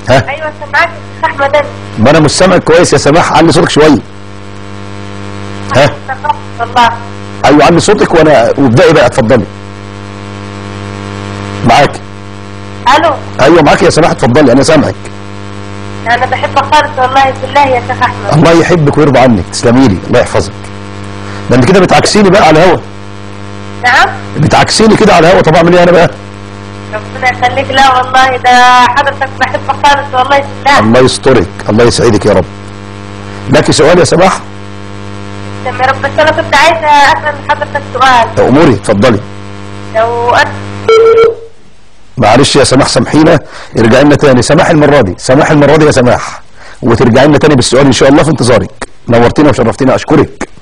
ها ايوه سمعت الشيخ احمد انا ما انا مش سامعك كويس يا سماح علي صوتك شويه ها استغفرت الله ايوه علي صوتك وانا وابدأي بقى اتفضلي معاك الو ايوه معاك يا سماح اتفضلي انا سامعك انا بحبك خالص والله بالله يا شيخ احمد الله يحبك ويرضى عنك تسلمي لي الله يحفظك ده انت كده بتعكسيني بقى على الهوا نعم بتعكسيني كده على الهوا طب اعمل ايه انا بقى ربنا يخليك لا والله ده حضرتك بحبك خالص والله بالله الله يسترك الله يسعدك يا رب لك سؤال يا سماح تسلم يا رب بس انا كنت عايزه اسال حضرتك سؤال اموري اتفضلي لو أنا معلش يا سماح سامحينا ارجعي لنا تاني سماح المره دي سماح المره دي يا سماح وترجعي لنا تاني بالسؤال ان شاء الله في انتظارك نورتينا وشرفتينا اشكرك